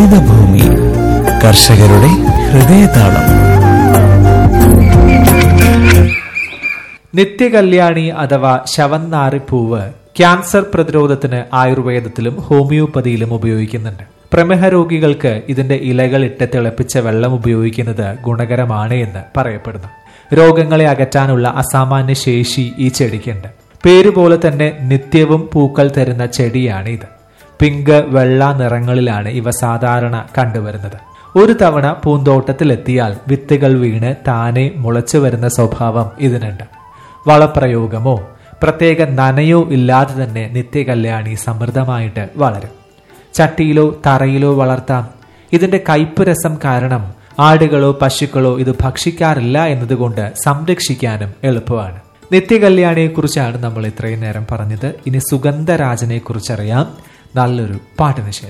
ഭൂമി കർഷകരുടെ ഹൃദയതാളം നിത്യകല്യാണി അഥവാ ശവന്നാറിപ്പൂവ് ക്യാൻസർ പ്രതിരോധത്തിന് ആയുർവേദത്തിലും ഹോമിയോപ്പതിയിലും ഉപയോഗിക്കുന്നുണ്ട് പ്രമേഹ രോഗികൾക്ക് ഇതിന്റെ ഇലകൾ ഇട്ട് തിളപ്പിച്ച വെള്ളം ഉപയോഗിക്കുന്നത് ഗുണകരമാണ് എന്ന് പറയപ്പെടുന്നു രോഗങ്ങളെ അകറ്റാനുള്ള അസാമാന്യ ശേഷി ഈ ചെടിക്കുണ്ട് പേരുപോലെ തന്നെ നിത്യവും പൂക്കൾ തരുന്ന ചെടിയാണ് ഇത് പിങ്ക് വെള്ള നിറങ്ങളിലാണ് ഇവ സാധാരണ കണ്ടുവരുന്നത് ഒരു തവണ പൂന്തോട്ടത്തിലെത്തിയാൽ വിത്തുകൾ വീണ് താനെ മുളച്ചു വരുന്ന സ്വഭാവം ഇതിനുണ്ട് വളപ്രയോഗമോ പ്രത്യേക നനയോ ഇല്ലാതെ തന്നെ നിത്യകല്യാണി സമൃദ്ധമായിട്ട് വളരും ചട്ടിയിലോ തറയിലോ വളർത്താം ഇതിന്റെ കയ്പ് രസം കാരണം ആടുകളോ പശുക്കളോ ഇത് ഭക്ഷിക്കാറില്ല എന്നതുകൊണ്ട് സംരക്ഷിക്കാനും എളുപ്പമാണ് നിത്യകല്യാണിയെ കുറിച്ചാണ് നമ്മൾ ഇത്രയും നേരം പറഞ്ഞത് ഇനി സുഗന്ധരാജനെ കുറിച്ചറിയാം നല്ലൊരു പാട്ടിന് ശേഷം